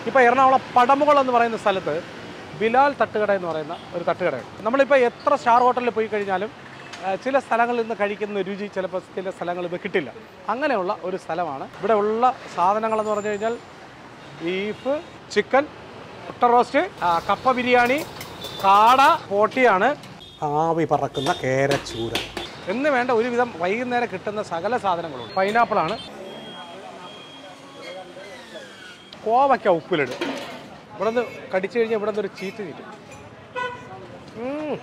ഇപ്പോൾ എറണാകുളം പടമുകൾ എന്ന് പറയുന്ന സ്ഥലത്ത് ബിലാൽ തട്ടുകട എന്ന് പറയുന്ന ഒരു തട്ടുകടയുണ്ട് നമ്മളിപ്പോൾ എത്ര സ്റ്റാർ ഹോട്ടലിൽ പോയി കഴിഞ്ഞാലും ആ, ചില സ്ഥലങ്ങളിൽ നിന്ന് കഴിക്കുന്ന രുചി ചിലപ്പോൾ ചില സ്ഥലങ്ങളിൽ നിന്ന് കിട്ടില്ല അങ്ങനെയുള്ള ഒരു സ്ഥലമാണ് ഇവിടെ ഉള്ള സാധനങ്ങളെന്ന് പറഞ്ഞു കഴിഞ്ഞാൽ ബീഫ് ചിക്കൻ മുട്ട റോസ്റ്റ് ആ, കപ്പ ബിരിയാണി കാട പോട്ടിയാണ് ആവി പറക്കുന്ന കേരച്ചൂര എന്ന് വേണ്ട ഒരുവിധം വൈകുന്നേരം കിട്ടുന്ന സകല സാധനങ്ങളും പൈനാപ്പിളാണ് കോവയ്ക്ക ഉപ്പിലിടും ഇവിടെ നിന്ന് കടിച്ചു കഴിഞ്ഞാൽ ഇവിടെ നിന്ന് ഒരു ചീറ്റ് കിട്ടും ഉം.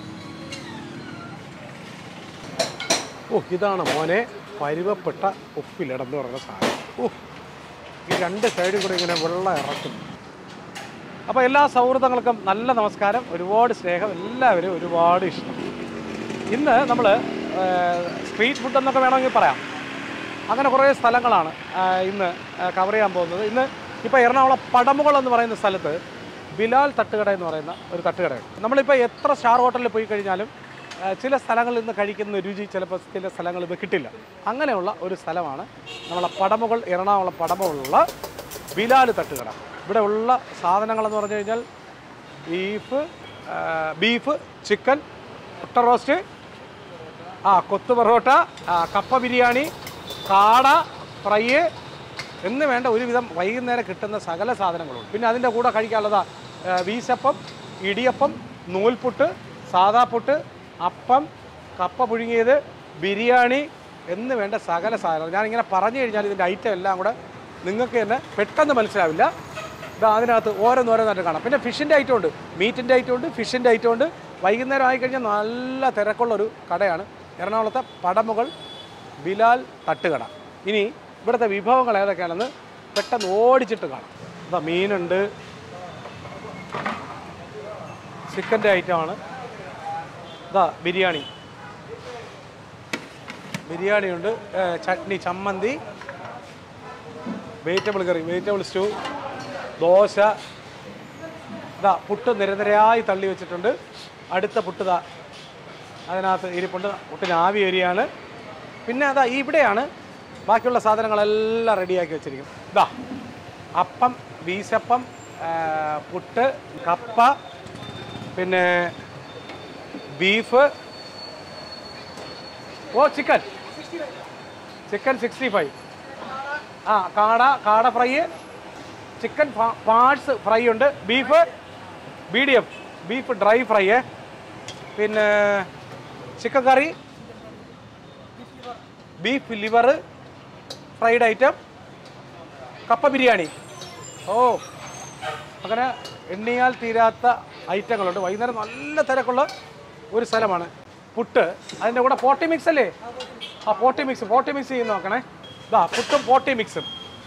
ഓ ഇതാണ് മോനെ പരുവപ്പെട്ട ഉപ്പിലിടെന്ന് പറയുന്ന സാധനം ഓ ഈ രണ്ട് സൈഡും കൂടെ ഇങ്ങനെ വെള്ളം ഇറക്കും അപ്പോൾ എല്ലാ സൗഹൃദങ്ങൾക്കും നല്ല നമസ്കാരം ഒരുപാട് സ്നേഹം എല്ലാവരും ഒരുപാട് ഇഷ്ടം ഇന്ന് നമ്മൾ സ്ട്രീറ്റ് ഫുഡ് എന്നൊക്കെ വേണമെങ്കിൽ പറയാം അങ്ങനെ കുറേ സ്ഥലങ്ങളാണ് ആ, ഇന്ന് കവർ ചെയ്യാൻ പോകുന്നത് ഇന്ന് ഇപ്പോൾ എറണാകുളം പടമുകൾ എന്ന് പറയുന്ന സ്ഥലത്ത് ബിലാൽ തട്ടുകട എന്ന് പറയുന്ന ഒരു തട്ടുകടയുണ്ട് നമ്മളിപ്പോൾ എത്ര സ്റ്റാർ ഹോട്ടലിൽ പോയി കഴിഞ്ഞാലും ആ, ചില സ്ഥലങ്ങളിൽ നിന്ന് കഴിക്കുന്ന രുചി ചിലപ്പോൾ ചില സ്ഥലങ്ങളിൽ നിന്ന് കിട്ടില്ല അങ്ങനെയുള്ള ഒരു സ്ഥലമാണ് നമ്മളെ പടമുകൾ എറണാകുളം പടമുകളുള്ള ബിലാൽ തട്ടുകട ഇവിടെ ഉള്ള സാധനങ്ങളെന്ന് പറഞ്ഞു കഴിഞ്ഞാൽ ബീഫ് ആ, ബീഫ് ചിക്കൻ മുട്ട റോസ്റ്റ് ആ കൊത്തു പൊറോട്ട ആ, കപ്പ ബിരിയാണി കാട ഫ്രൈ എന്ന് വേണ്ട ഒരുവിധം വൈകുന്നേരം കിട്ടുന്ന സകല സാധനങ്ങളും പിന്നെ അതിൻ്റെ കൂടെ കഴിക്കാനുള്ളതാ ആ, വീശപ്പം ഇടിയപ്പം നൂൽപുട്ട് സാദാ പുട്ട് അപ്പം കപ്പ പുഴുങ്ങിയത് ബിരിയാണി എന്ന് വേണ്ട സകല സാധനങ്ങൾ ഞാനിങ്ങനെ പറഞ്ഞു കഴിഞ്ഞാൽ ഇതിൻ്റെ ഐറ്റം എല്ലാം കൂടെ നിങ്ങൾക്ക് തന്നെ പെട്ടെന്ന് മനസ്സിലാവില്ല ഇതാ അതിനകത്ത് ഓരോന്നോരോന്നായിട്ട് കാണാം പിന്നെ ഫിഷിൻ്റെ ഐറ്റം ഉണ്ട് മീറ്റിൻ്റെ ഐറ്റം ഉണ്ട് ഫിഷിൻ്റെ ഐറ്റം ഉണ്ട് വൈകുന്നേരം ആയിക്കഴിഞ്ഞാൽ നല്ല തിരക്കുള്ള ഒരു കടയാണ് എറണാകുളത്തെ പടമുകൾ ബിലാൽ തട്ടുകട ഇനി ഇവിടുത്തെ വിഭവങ്ങൾ ഏതൊക്കെയാണെന്ന് പെട്ടെന്ന് ഓടിച്ചിട്ട് കാണാം ഇതാ മീനുണ്ട് ചിക്കൻ്റെ ഐറ്റമാണ് ഇതാ ബിരിയാണി ബിരിയാണിയുണ്ട് ഏഹ് ചട്നി ചമ്മന്തി vegetable curry vegetable stew dosa ഇതാ പുട്ട് നിരനിരയായി തള്ളി വെച്ചിട്ടുണ്ട് അടുത്ത പുട്ട് ഇതാ അതിനകത്ത് ഇരിപ്പുണ്ട് പുട്ടിന് ആവി ഏരിയാണ് പിന്നെ അതാ ഇവിടെയാണ് ബാക്കിയുള്ള സാധനങ്ങളെല്ലാം റെഡിയാക്കി വെച്ചിരിക്കും ഇതാ അപ്പം വീശപ്പം ആ, പുട്ട് കപ്പ പിന്നെ ബീഫ് ഓ ചിക്കൻ ചിക്കൻ സിക്സ്റ്റി ഫൈവ് ആ കാട കാട ഫ്രൈ ചിക്കൻ പാർട്സ് ഫ്രൈ ഉണ്ട് beef B D F beef dry fry പിന്നെ chicken curry beef liver fried item കപ്പ ബിരിയാണി ഓ അങ്ങനെ എണ്ണിയാൽ തീരാത്ത ഐറ്റങ്ങളുണ്ട് വൈകുന്നേരം നല്ല തിരക്കുള്ള ഒരു സ്ഥലമാണ് പുട്ട് അതിൻ്റെ കൂടെ പോട്ടി മിക്സ് അല്ലേ ആ പോട്ടി മിക്സ് പോട്ടി മിക്സ് ചെയ്ത് നോക്കണേ ഇതാ പുട്ടും പോട്ടി മിക്സും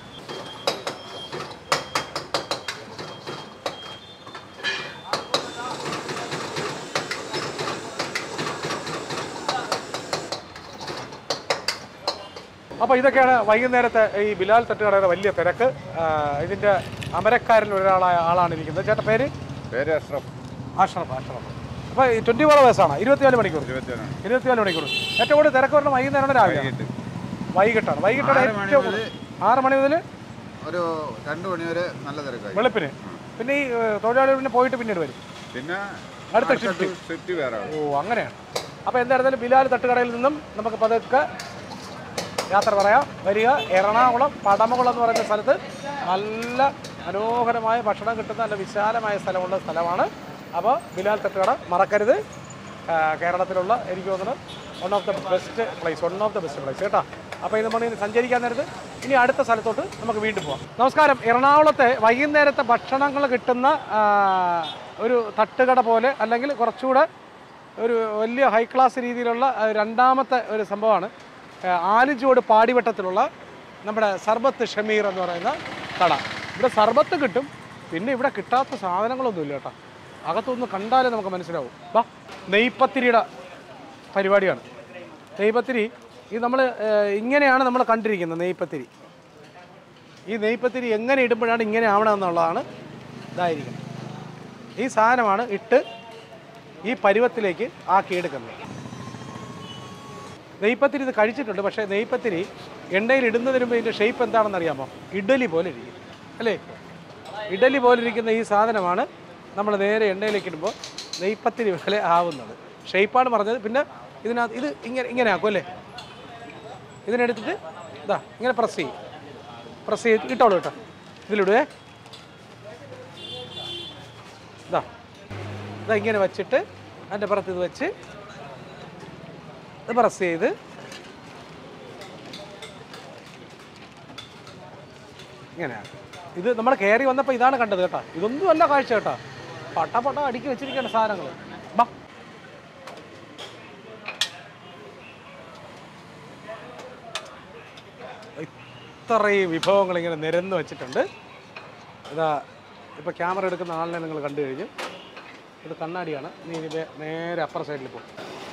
അപ്പോൾ ഇതൊക്കെയാണ് വൈകുന്നേരത്തെ ഈ ബിലാൽ തട്ടുകടയുടെ വലിയ തിരക്ക് ആ, ഇതിൻ്റെ അമരക്കാരിൽ ഒരാളായ ആളാണ് ഇരിക്കുന്നത് ചേട്ടാ പേര് പേര് അഷ്റഫ് ആഷ്റഫ് ആഷ്റഫ് അപ്പോൾ ട്വൻറ്റി ഫോർ അവേഴ്സാണ് ഇരുപത്തിനാല് മണിക്കൂർ ഇരുപത്തിയൊന്ന് ഇരുപത്തിനാല് മണിക്കൂർ ഏറ്റവും കൂടുതൽ തിരക്ക് വരുന്ന വൈകുന്നേരമാണ് രാവിലെ വൈകിട്ട് വൈകിട്ടാണ് വൈകിട്ടാണ് ആറ് മണി ഏറ്റവും മുതൽ കൂടുതൽ ആറ് മണി മുതൽ ഒരു രണ്ട് മണി വരെ നല്ല തിരക്കായി വെളുപ്പിന് പിന്നെ ഈ ഏഹ്, തൊഴിലാളികൾ പിന്നെ പോയിട്ട് പിന്നീട് വരും പിന്നെ അടുത്ത അടുത്ത ഷിഫ്റ്റ് വേറെ ഓ അങ്ങനെയാണ് അപ്പോൾ എന്തായിരുന്നാലും ബിലാൽ തട്ടുകടയിൽ നിന്നും നമുക്ക് പതുക്കെ യാത്ര പറയാം വരിക എറണാകുളം പടമകുളം എന്ന് പറയുന്ന സ്ഥലത്ത് നല്ല മനോഹരമായ ഭക്ഷണം കിട്ടുന്ന നല്ല വിശാലമായ സ്ഥലമുള്ള സ്ഥലമാണ് അപ്പോൾ ബിലാൽ തട്ടുകട മറക്കരുത് ആ, കേരളത്തിലുള്ള എനിക്ക് തോന്നുന്നത് one of the best place one of the best place കേട്ടോ അപ്പോൾ ഇത് നമ്മൾ ഇനി സഞ്ചരിക്കാൻ നേരത്ത് ഇനി അടുത്ത സ്ഥലത്തോട്ട് നമുക്ക് വീണ്ടും പോകാം നമസ്കാരം എറണാകുളത്തെ വൈകുന്നേരത്തെ ഭക്ഷണങ്ങൾ കിട്ടുന്ന ആ, ഒരു തട്ടുകട പോലെ അല്ലെങ്കിൽ കുറച്ചുകൂടെ ഒരു വലിയ ഹൈ ക്ലാസ് രീതിയിലുള്ള ആ, രണ്ടാമത്തെ ഒരു സംഭവമാണ് ആ, ആലിച്ചോട് പാടിവട്ടത്തിലുള്ള നമ്മുടെ സർബത്ത് ഷമീർ എന്ന് പറയുന്ന കട ഇവിടെ സർബത്ത് കിട്ടും പിന്നെ ഇവിടെ കിട്ടാത്ത സാധനങ്ങളൊന്നും ഇല്ല കേട്ടോ അകത്തൊന്ന് കണ്ടാലേ നമുക്ക് മനസ്സിലാവും വാ നെയ്പ്പത്തിരിയുടെ പരിപാടിയാണ് നെയ്പ്പത്തിരി ഇത് നമ്മൾ ഇങ്ങനെയാണ് നമ്മൾ കണ്ടിരിക്കുന്നത് നെയ്പ്പത്തിരി ഈ നെയ്പ്പത്തിരി എങ്ങനെ ഇടുമ്പോഴാണ് ഇങ്ങനെ ആവണമെന്നുള്ളതാണ് ഇതായിരിക്കുന്നത് ഈ സാധനമാണ് ഇട്ട് ഈ പരുവത്തിലേക്ക് ആക്കിയെടുക്കുന്നത് നെയ്പ്പത്തിരി ഇത് കഴിച്ചിട്ടുണ്ട് പക്ഷേ നെയ്പ്പത്തിരി എണ്ണയിൽ ഇടുന്നതിന് മുമ്പ് ഇതിൻ്റെ ഷേപ്പ് എന്താണെന്ന് അറിയാമോ ഇഡലി പോലെ ഇരിക്കും അല്ലേ ഇഡലി പോലിരിക്കുന്ന ഈ സാധനമാണ് നമ്മൾ നേരെ എണ്ണയിലേക്ക് ഇടുമ്പോൾ നെയ്പ്പത്തിന് വില ആവുന്നത് ഷെയ്പ്പാണ് പറഞ്ഞത് പിന്നെ ഇതിനകത്ത് ഇത് ഇങ്ങനെ ഇങ്ങനെ ആക്കും അല്ലേ ഇതിനെടുത്തിട്ട് ഇതാ ഇങ്ങനെ പ്രസ് ചെയ്യും പ്രസ് ചെയ്ത് ഇട്ടോളൂ കേട്ടോ ഇതിലിടുവേ ഇതാ ഇതാ ഇങ്ങനെ വെച്ചിട്ട് അതിൻ്റെ പുറത്ത് ഇത് വെച്ച് ഇത് പ്രസ് ചെയ്ത് ഇങ്ങനെയാണ് ഇത് നമ്മൾ കയറി വന്നപ്പോൾ ഇതാണ് കണ്ടത് കേട്ടോ ഇതൊന്നും അല്ല കാഴ്ച കേട്ടോ പട്ട പട്ട അടുക്കി വെച്ചിരിക്കുകയാണ് സാധനങ്ങൾ ബാ ഇത്രയും വിഭവങ്ങൾ ഇങ്ങനെ നിരന്ന് വെച്ചിട്ടുണ്ട് ഇതാ ഇപ്പോൾ ക്യാമറ എടുക്കുന്ന ആളിനെ നിങ്ങൾ കണ്ടു കഴിഞ്ഞു ഇത് കണ്ണാടിയാണ് നീ ഇതിൻ്റെ നേരെ അപ്പുറ സൈഡിൽ പോകും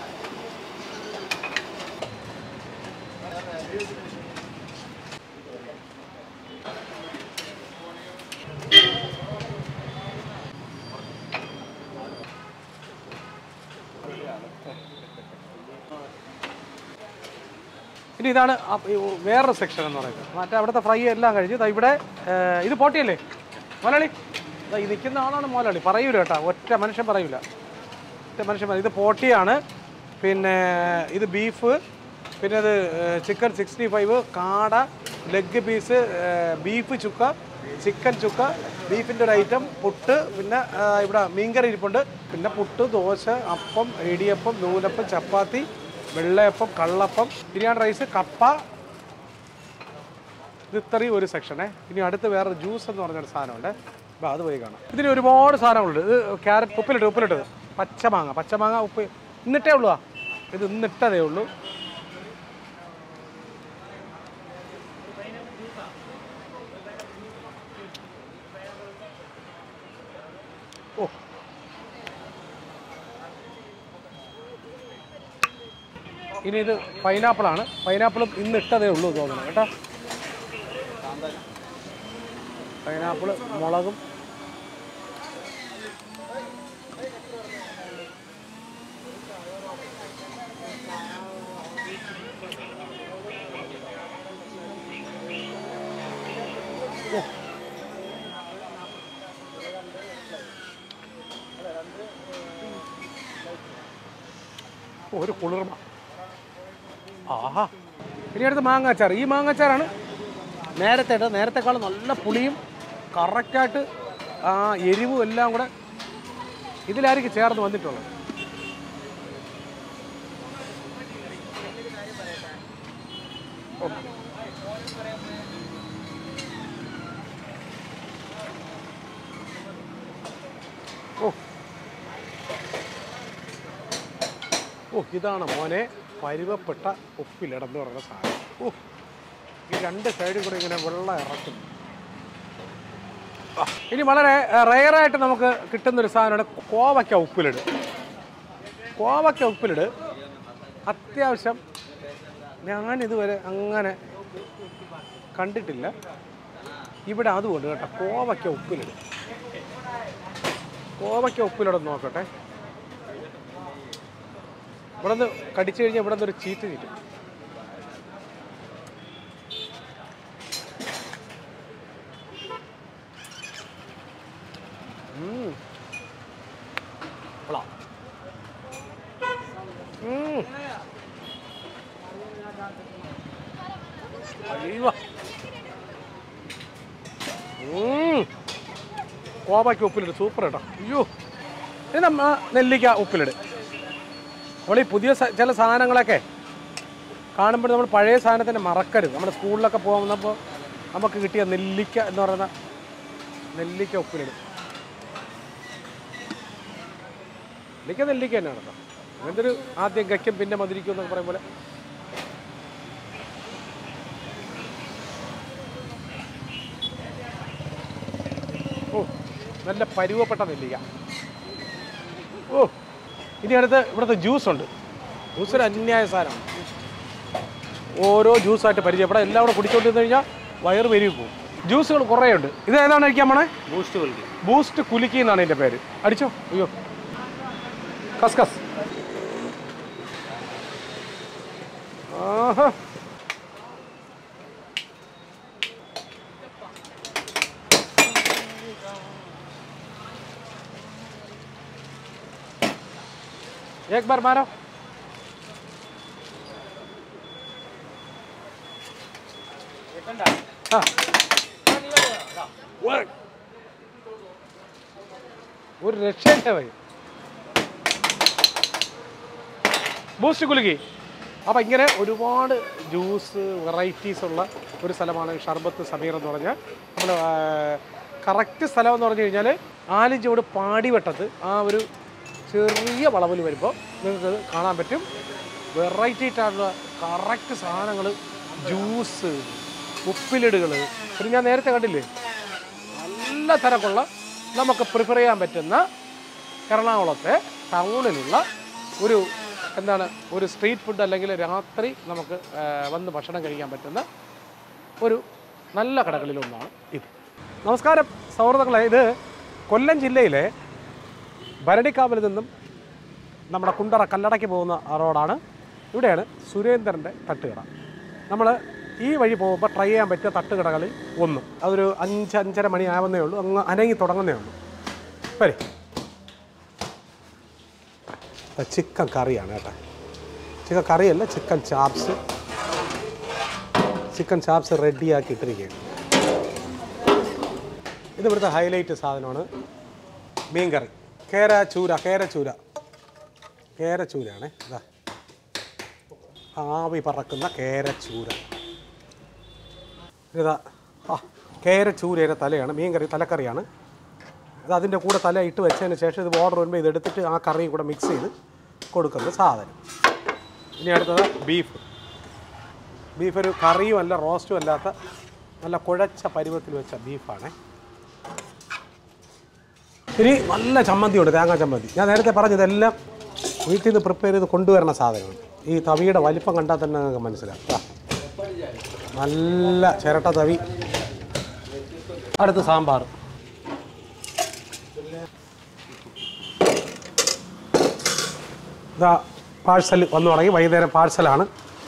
ഇനി ഇതാണ് ആ- ഈ വേറൊരു സെക്ഷൻ എന്ന് പറയുന്നത് മറ്റേ അവിടുത്തെ ഫ്രൈ എല്ലാം കഴിഞ്ഞു ദാ ഇവിടെ ഏർ, ഇത് പോട്ടിയല്ലേ മോലാളി ദാ ഈ നിൽക്കുന്ന ആളാണ് മോലാളി പറയൂല കേട്ടോ ഒറ്റ മനുഷ്യൻ പറയൂല ഒറ്റ മനുഷ്യൻ പറയും ഇത് പോട്ടിയാണ് പിന്നെ ഇത് ബീഫ് പിന്നെ ഇത് ചിക്കൻ സിക്സ്റ്റി ഫൈവ് കാട ലെഗ് പീസ് ബീഫ് ചുക്ക ചിക്കൻ ചുക്ക ബീഫിൻ്റെ ഒരു ഐറ്റം പുട്ട് പിന്നെ ആ, ഇവിടെ മീൻകറി ഇരിപ്പുണ്ട് പിന്നെ പുട്ട് ദോശ അപ്പം ഇടിയപ്പം നൂലപ്പം ചപ്പാത്തി വെള്ളയപ്പം കള്ളപ്പം ബിരിയാണി റൈസ് കപ്പ ഇത് ഇത്രയും ഒരു സെക്ഷനെ ഇനി അടുത്ത് വേറെ ജ്യൂസ് എന്ന് പറഞ്ഞൊരു സാധനമുണ്ട് അപ്പോൾ അത് പോയി കാണാം ഇതിന് ഒരുപാട് സാധനങ്ങളുണ്ട് ഇത് ക്യാരറ്റ് ഉപ്പിലിട്ട് ഉപ്പിലിട്ടത് പച്ചമാങ്ങ പച്ചമാങ്ങ ഉപ്പ് ഇന്നിട്ടേ ഉള്ളൂ ആ ഇത് ഇന്നിട്ടതേ ഉള്ളൂ ഓ ഇനി ഇത് പൈനാപ്പിളാണ് പൈനാപ്പിളും ഇന്ന് ഇട്ടതേ ഉള്ളൂ തോന്നുന്നു കേട്ടോ പൈനാപ്പിൾ മുളകും ഓ. ഓ, ഒരു കുളിർമ ആഹാ ഇനി അടുത്ത് മാങ്ങാച്ചാർ ഈ മാങ്ങാച്ചാറാണ് നേരത്തെ ഇട്ടത് നേരത്തെക്കാളും നല്ല പുളിയും കറക്റ്റായിട്ട് ആ എരിവും എല്ലാം കൂടെ ഇതിലായിരിക്കും ചേർന്ന് വന്നിട്ടുള്ളത് ഓ. ഓ ഓ ഇതാണ് മോനെ പരുവപ്പെട്ട ഉപ്പിലിടന്ന് പറയുന്ന സാധനം ഓ ഈ രണ്ട് സൈഡിൽ കൂടെ ഇങ്ങനെ വെള്ളം ഇറക്കും ആ, ഇനി വളരെ റെയറായിട്ട് നമുക്ക് കിട്ടുന്നൊരു സാധനമാണ് കോവയ്ക്ക ഉപ്പിലിട് കോവയ്ക്ക ഉപ്പിലിട് അത്യാവശ്യം ഞാനിതുവരെ അങ്ങനെ കണ്ടിട്ടില്ല ഇവിടെ അതുകൊണ്ട് കേട്ടോ കോവയ്ക്ക ഉപ്പിലിട് കോവയ്ക്ക ഉപ്പിലിടന്ന് നോക്കട്ടെ ഇവിടെ നിന്ന് കടിച്ചു കഴിഞ്ഞാൽ ഇവിടെ നിന്ന് ഒരു ചീറ്റ് ചീറ്റും ഉം. കൊള്ളാം. ഉം. അയ്യോ. ഉം. കോവയ്ക്ക് ഉപ്പിലിട് സൂപ്പർ കേട്ടോ അയ്യോ ഇത് നമ്മ നെല്ലിക്ക ഉപ്പിലിട് നമ്മൾ ഈ പുതിയ സ- ചില സാധനങ്ങളൊക്കെ കാണുമ്പോൾ നമ്മൾ പഴയ സാധനത്തിനെ മറക്കരുത് നമ്മുടെ സ്കൂളിലൊക്കെ പോകുന്നപ്പോൾ നമുക്ക് കിട്ടിയ നെല്ലിക്ക എന്ന് പറയുന്ന നെല്ലിക്ക ഉപ്പിലിടും നെല്ലിക്ക നെല്ലിക്ക തന്നെയാണ് കേട്ടോ അങ്ങനത്തെ ഒരു ആദ്യം ഗയ്ക്കും പിന്നെ മധുരിക്കും എന്നൊക്കെ പറയും പോലെ ഓ നല്ല പരുവപ്പെട്ട നെല്ലിക്ക ഓ ഇനി അടുത്ത് ഇവിടുത്തെ ജ്യൂസ് ഉണ്ട് ജ്യൂസ് ഒരു അന്യായ സാധനമാണ് ഓരോ ജ്യൂസായിട്ട് പരിചയപ്പെടാം എല്ലാം കൂടെ കുടിച്ചുകൊണ്ടിരുന്ന് കഴിഞ്ഞാൽ വയറ് പെരുകി പോകും ജ്യൂസുകൾ കുറേ ഉണ്ട് ഇത് ഏതാണ് കഴിക്കാൻ പോണേ ബൂസ്റ്റ് കുൽക്കി ബൂസ്റ്റ് കുലുക്കി എന്നാണ് എൻ്റെ പേര് അടിച്ചോ അയ്യോ കസ്കസ് ആഹാ एक बार मारो हाँ वो- ഒരു രക്ഷയില്ല ഭായി ബൂസ്റ്റ് കുലുക്കി അപ്പം ഇങ്ങനെ ഒരുപാട് ജ്യൂസ് വെറൈറ്റീസ് ഉള്ള ഒരു സ്ഥലമാണ് ഷർബത്ത് സമീർ എന്ന് പറഞ്ഞാൽ നമ്മൾ കറക്റ്റ് സ്ഥലം എന്ന് പറഞ്ഞു കഴിഞ്ഞാൽ ആലിഞ്ചോട് പാടിവട്ടത്ത് ആ ഒരു ചെറിയ വളവിൽ വരുമ്പോൾ നിങ്ങൾക്ക് കാണാൻ പറ്റും വെറൈറ്റി ആയിട്ടുള്ള കറക്റ്റ് സാധനങ്ങൾ ജ്യൂസ് ഉപ്പിലിടുകൾ പിന്നെ ഞാൻ നേരത്തെ കണ്ടില്ലേ നല്ല തിരക്കുള്ള നമുക്ക് പ്രിഫർ ചെയ്യാൻ പറ്റുന്ന എറണാകുളത്തെ ടൗണിലുള്ള ഒരു എന്താണ് ഒരു സ്ട്രീറ്റ് ഫുഡ് അല്ലെങ്കിൽ രാത്രി നമുക്ക് ആ, വന്ന് ഭക്ഷണം കഴിക്കാൻ പറ്റുന്ന ഒരു നല്ല കടകളിലൊന്നാണ് ഇത് നമസ്കാരം സൗഹൃദങ്ങളെ ഇത് കൊല്ലം ജില്ലയിലെ ഭരണിക്കാവിൽ നിന്നും നമ്മുടെ കുണ്ടറ കല്ലടയ്ക്ക് പോകുന്ന റോഡാണ് ഇവിടെയാണ് സുരേന്ദ്രൻ്റെ തട്ടുകട നമ്മൾ ഈ വഴി പോകുമ്പോൾ ട്രൈ ചെയ്യാൻ പറ്റിയ തട്ടുകടകളിൽ ഒന്ന് അതൊരു അഞ്ച് അഞ്ചര മണി ആവുന്നേ ഉള്ളൂ അങ്ങ് അനങ്ങി തുടങ്ങുന്നേ ഉള്ളൂ വരെ ചിക്കൻ കറിയാണ് കേട്ടോ ചിക്കൻ കറിയല്ല ചിക്കൻ ചാപ്സ് ചിക്കൻ ചാപ്സ് റെഡിയാക്കി ഇട്ടിരിക്കുകയാണ് ഇത് ഇവിടുത്തെ ഹൈലൈറ്റ് സാധനമാണ് മീൻ കറി കേര ചൂര കേര ചൂര കേര ചൂരയാണ് ഇതാ ആവി പറക്കുന്ന കേര ചൂര ഇതാ ആ കേര ചൂരയുടെ തലയാണ് മീൻ കറി തലക്കറിയാണ് ഇത് അതിൻ്റെ കൂടെ തല ഇട്ട് വെച്ചതിന് ശേഷം ഇത് ഓർഡർ വരുമ്പോൾ ഇത് എടുത്തിട്ട് ആ കറിയും കൂടെ മിക്സ് ചെയ്ത് കൊടുക്കുന്ന സാധനം ഇനി അടുത്തത് ബീഫ് ബീഫ് ഒരു കറിയും അല്ല റോസ്റ്റും അല്ലാത്ത നല്ല കുഴച്ച പരുവത്തിൽ വെച്ച ബീഫാണ് ഇനി നല്ല ചമ്മന്തിയുണ്ട് തേങ്ങാ ചമ്മന്തി ഞാൻ നേരത്തെ പറഞ്ഞതെല്ലാം വീട്ടിൽ നിന്ന് പ്രിപ്പയർ ചെയ്ത് കൊണ്ടുവരുന്ന സാധനമാണ് ഈ തവിയുടെ വലിപ്പം കണ്ടാൽ തന്നെ നിങ്ങൾക്ക് മനസ്സിലാവും ദാ. നല്ല ചിരട്ട തവി അടുത്ത് സാമ്പാർ ഇതാ പാഴ്സൽ വന്നു തുടങ്ങി വൈകുന്നേരം പാഴ്സലാണ്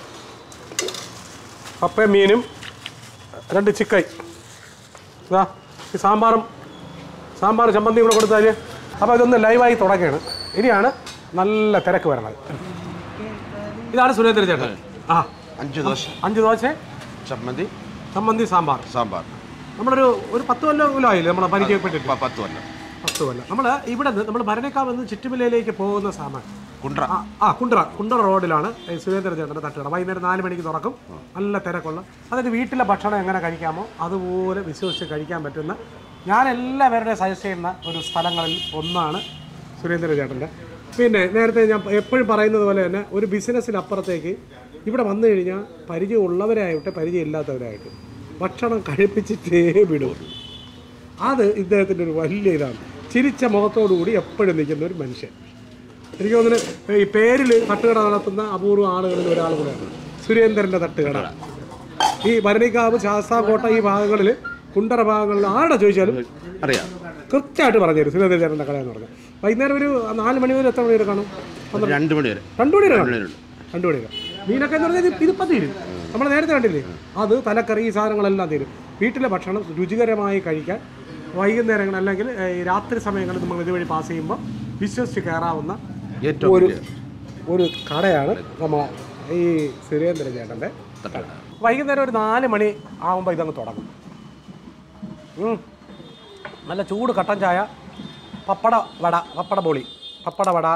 കപ്പയും മീനും രണ്ട് ചിക്കൻ ഇതാ ഈ സാമ്പാറും സാമ്പാർ ചമ്മന്തി കൂടെ കൊടുത്താൽ അപ്പോൾ ഇതൊന്ന് ലൈവായി തുടങ്ങുകയാണ് ഇനിയാണ് നല്ല തിരക്ക് വരണത് ഇതാണ് സുരേന്ദ്ര ചേട്ടൻ ആ അഞ്ച് ദോശ അഞ്ച് ദോശ ചമ്മന്തി ചമ്മന്തി സാമ്പാർ സാമ്പാർ നമ്മളൊരു ഒരു പത്ത് കൊല്ലം കൊല്ലം ആയില്ലേ നമ്മളെ പരിചയപ്പെട്ടിട്ട് പ- പത്ത് കൊല്ലം പത്ത് കൊല്ലം നമ്മൾ ഇവിടെ നിന്ന് നമ്മൾ ഭരണക്കാവ് നിന്ന് ചുറ്റുമലയിലേക്ക് പോകുന്ന സാമാൻ കുണ്ട്ര ആ, ആ കുണ്ടറ കുണ്ടറ റോഡിലാണ് ഈ സുരേന്ദ്ര ചേട്ടൻ്റെ തട്ടുകട വൈകുന്നേരം നാല് മണിക്ക് തുറക്കും നല്ല തിരക്കുള്ള അതായത് വീട്ടിലെ ഭക്ഷണം എങ്ങനെ കഴിക്കാമോ അതുപോലെ വിശ്വസിച്ച് കഴിക്കാൻ പറ്റുന്ന ഞാൻ എല്ലാവരുടെയും സജസ്റ്റ് ചെയ്യുന്ന ഒരു സ്ഥലങ്ങളിൽ ഒന്നാണ് സുരേന്ദ്ര ചേട്ടൻ്റെ പിന്നെ നേരത്തെ ഞാൻ എപ്പോഴും പറയുന്നത് പോലെ തന്നെ ഒരു ബിസിനസ്സിനപ്പുറത്തേക്ക് ഇവിടെ വന്നു കഴിഞ്ഞാൽ പരിചയമുള്ളവരായിട്ട് പരിചയമില്ലാത്തവരായിട്ട് ഭക്ഷണം കഴിപ്പിച്ചിട്ടേ വിടും അത് ഇദ്ദേഹത്തിൻ്റെ ഒരു വലിയ ഇതാണ് ചിരിച്ച മുഖത്തോടുകൂടി എപ്പോഴും നിൽക്കുന്ന ഒരു മനുഷ്യൻ എനിക്ക് തോന്നുന്നു ഈ പേരിൽ തട്ടുകട നടത്തുന്ന അപൂർവ ആളുകളിൽ ഒരാൾ കൂടെയാണ് സുരേന്ദ്രൻ്റെ തട്ടുകട ഈ ഭരണിക്കാവ് ശാസ്താകോട്ട ഈ ഭാഗങ്ങളിൽ കുണ്ടറ ഭാഗങ്ങളിൽ ആരുടെ ചോദിച്ചാലും അറിയാം കൃത്യമായിട്ട് പറഞ്ഞുതരും സുരേന്ദ്ര ചേട്ടൻ്റെ കട എന്ന് പറഞ്ഞാൽ വൈകുന്നേരം ഒരു നാല് മണി വരെ എത്ര മണി വരെ കാണും രണ്ട് മണി വരെ രണ്ടു മണി വരെ കാണും മണിവരെയുള്ളൂ. രണ്ടു മണി വരെ മീനൊക്കെ എന്ന് പറഞ്ഞാൽ ഇത് ഇതിപ്പം തീരും നമ്മൾ നേരത്തെ കണ്ടില്ലേ അത് തലക്കറി ഈ സാധനങ്ങളെല്ലാം തീരും വീട്ടിലെ ഭക്ഷണം രുചികരമായി കഴിക്കാൻ വൈകുന്നേരങ്ങൾ അല്ലെങ്കിൽ ഏഹ്, ഈ രാത്രി സമയങ്ങളിൽ നമ്മൾ ഇതുവഴി പാസ് ചെയ്യുമ്പോൾ വിശ്വസിച്ച് കയറാവുന്ന ഏറ്റവും ഒരു വലിയ ഒരു കടയാണ് നമ്മൾ ഈ സുരേന്ദ്ര ചേട്ടൻ്റെ തട്ടുകട വൈകുന്നേരം ഒരു നാല് മണി ആകുമ്പോൾ ഇതങ്ങ് തുടങ്ങും ഉം. നല്ല ചൂട് കട്ടൻ ചായ പപ്പട വട പപ്പട ബോളി പപ്പട വട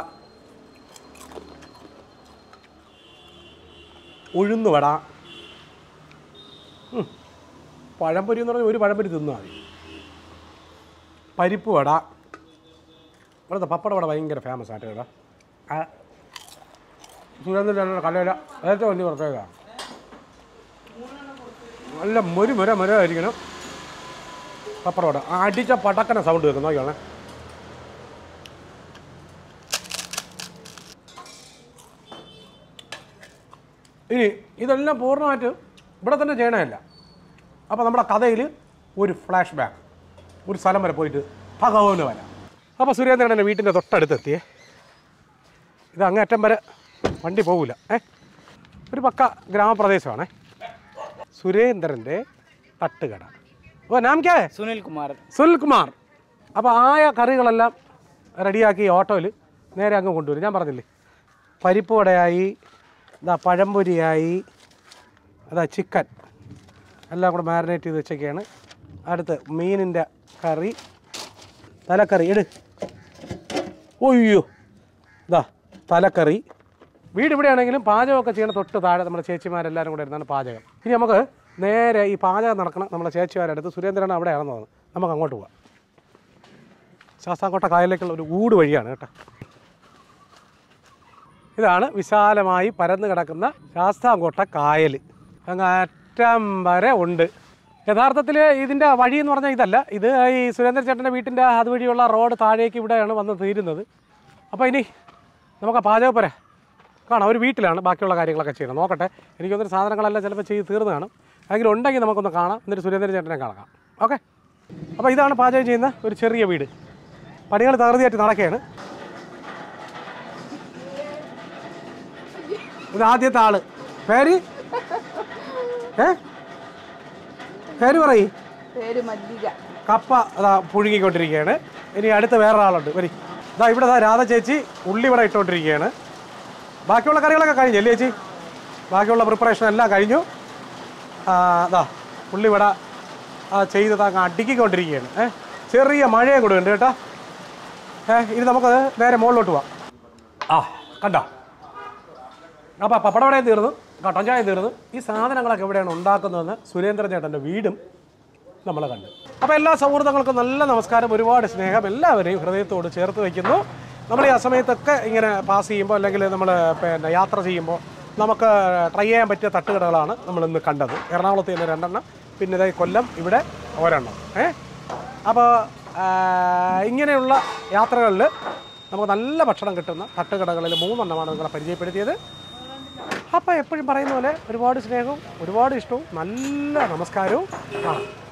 ഉഴുന്ന് വട ഉം. പഴംപൊരി എന്ന് പറഞ്ഞാൽ ഒരു പഴംപൊരി തിന്നാൽ മതി പരിപ്പ് വട ഇവിടുത്തെ പപ്പട വട ഭയങ്കര ഫേമസ് ആയിട്ട് കേട്ടോ ആ സുരേന്ദ്രൻ്റെ കലയില ഏറ്റവും വലിയ പ്രത്യേകത നല്ല മൊരു മുര മുര ആയിരിക്കണം പപ്പട വട അടിച്ച പടക്കന സൗണ്ട് കേൾക്കും നോക്കിയോളെ ഇനി ഇതെല്ലാം പൂർണ്ണമായിട്ട് ഇവിടെ തന്നെ ചെയ്യണമല്ല അപ്പോൾ നമ്മുടെ കഥയിൽ ഒരു ഫ്ലാഷ് ബാക്ക് ഒരു സ്ഥലം വരെ പോയിട്ട് ഭഗവാന് വരാം അപ്പോൾ സുരേന്ദ്രൻ എൻ്റെ വീട്ടിൻ്റെ തൊട്ടടുത്തെത്തിയേ ഇത് അങ്ങേറ്റം വരെ വണ്ടി പോകില്ല ഏ ഒരു പക്ക ഗ്രാമപ്രദേശമാണേ സുരേന്ദ്രൻ്റെ തട്ടുകട ഓ നാം ക്യാ ഹേ? सुनील कुमार സുനിൽകുമാർ അപ്പോൾ ആയ കറികളെല്ലാം റെഡിയാക്കി ഓട്ടോയിൽ നേരെ അങ്ങ് കൊണ്ടുവരും ഞാൻ പറഞ്ഞില്ലേ പരിപ്പ് വടയായി ഇതാ പഴംപൊരിയായി അതാ ചിക്കൻ എല്ലാം കൂടെ മാരിനേറ്റ് ചെയ്ത് വെച്ചൊക്കെയാണ് അടുത്ത് മീനിൻ്റെ കറി തലക്കറി ഇട് ഒയ്യോ ഇതാ തലക്കറി വീട് ഇവിടെയാണെങ്കിലും പാചകമൊക്കെ ചെയ്യണ തൊട്ട് താഴെ നമ്മുടെ ചേച്ചിമാരെല്ലാവരും കൂടെ ഇരുന്നാണ് പാചകം ഇനി നമുക്ക് നേരെ ഈ പാചകം നടക്കണം നമ്മുടെ ചേച്ചിമാരടുത്ത് സുരേന്ദ്രൻ അവിടെയാണെന്ന് തോന്നുന്നു നമുക്ക് അങ്ങോട്ട് പോവാം ശാസ്താംകോട്ട കായലിലേക്കുള്ള ഒരു ഊട് വഴിയാണ് കേട്ടോ ഇതാണ് വിശാലമായി പരന്നു കിടക്കുന്ന ശാസ്താംകോട്ട കായൽ അങ്ങ് അറ്റം വരെ ഉണ്ട് യഥാർത്ഥത്തിൽ ഇതിൻ്റെ വഴി എന്ന് പറഞ്ഞാൽ ഇതല്ല ഇത് ഈ സുരേന്ദ്ര ചേട്ടൻ്റെ വീട്ടിൻ്റെ അതുവഴിയുള്ള റോഡ് താഴേക്ക് ഇവിടെയാണ് വന്ന് തീരുന്നത് അപ്പോൾ ഇനി നമുക്ക് ആ പാചകപ്പുര കാണാം ഒരു വീട്ടിലാണ് ബാക്കിയുള്ള കാര്യങ്ങളൊക്കെ ചെയ്യണം നോക്കട്ടെ എനിക്ക് തോന്നുന്നു സാധനങ്ങളെല്ലാം ചിലപ്പോൾ ചെയ്ത് തീർന്നു കാണും എങ്കിലും ഉണ്ടെങ്കിൽ നമുക്കൊന്ന് കാണാം എന്നിട്ട് സുരേന്ദ്ര ചേട്ടനെ കാണാം ഓക്കെ അപ്പോൾ ഇതാണ് പാചകം ചെയ്യുന്ന ഒരു ചെറിയ വീട് പണികൾ തകൃതിയായിട്ട് നടക്കുകയാണ് ഇത് ആദ്യത്തെ ആള് പേര് ഏ പേര് പറയ് പേര് മല്ലിക കപ്പ അതാ പുഴുങ്ങിക്കൊണ്ടിരിക്കുകയാണ് ഇനി അടുത്ത വേറൊരാളുണ്ട് വരി ഇതാ ഇവിടെ ദാ രാധ ചേച്ചി ഉള്ളി ഇവിടെ ഇട്ടുകൊണ്ടിരിക്കുകയാണ് ബാക്കിയുള്ള കറികളൊക്കെ കഴിഞ്ഞു അല്ലേ ചേച്ചി ബാക്കിയുള്ള പ്രിപ്പറേഷൻ എല്ലാം കഴിഞ്ഞു ആ, ദാ ഉള്ളിവട ആ ചെയ്ത് അങ്ങ് അടുക്കിക്കൊണ്ടിരിക്കുകയാണ് ഏ ചെറിയ മഴയും കൂടെ ഉണ്ട് കേട്ടോ ഏ ഇനി നമുക്ക് നേരെ മുകളിലോട്ട് പോവാം ആ കണ്ടോ അപ്പോൾ പപ്പടവടയും തീർന്നു കട്ടൻ ചായ തീർന്നു ഈ സാധനങ്ങളൊക്കെ എവിടെയാണ് ഉണ്ടാക്കുന്നതെന്ന് സുരേന്ദ്രൻ ചേട്ടൻ്റെ വീടും നമ്മൾ കണ്ടു അപ്പോൾ എല്ലാ സൗഹൃദങ്ങൾക്കും നല്ല നമസ്കാരം ഒരുപാട് സ്നേഹം എല്ലാവരെയും ഹൃദയത്തോട് ചേർത്ത് വയ്ക്കുന്നു നമ്മൾ ഈ അസമയത്തൊക്കെ ഇങ്ങനെ പാസ് ചെയ്യുമ്പോൾ അല്ലെങ്കിൽ നമ്മൾ പിന്നെ യാത്ര ചെയ്യുമ്പോൾ നമുക്ക് ട്രൈ ചെയ്യാൻ പറ്റിയ തട്ടുകടകളാണ് നമ്മൾ ഇന്ന് കണ്ടത് എറണാകുളത്ത് തന്നെ രണ്ടെണ്ണം പിന്നെ ഇതേ കൊല്ലം ഇവിടെ ഒരെണ്ണം ഏ അപ്പോൾ ഇങ്ങനെയുള്ള യാത്രകളിൽ നമുക്ക് നല്ല ഭക്ഷണം കിട്ടുന്ന തട്ടുകടകളിൽ മൂന്നെണ്ണമാണ് നിങ്ങളെ പരിചയപ്പെടുത്തിയത് അപ്പോൾ എപ്പോഴും പറയുന്ന പോലെ ഒരുപാട് സ്നേഹവും ഒരുപാട് ഇഷ്ടവും നല്ല നമസ്കാരവും കാണാം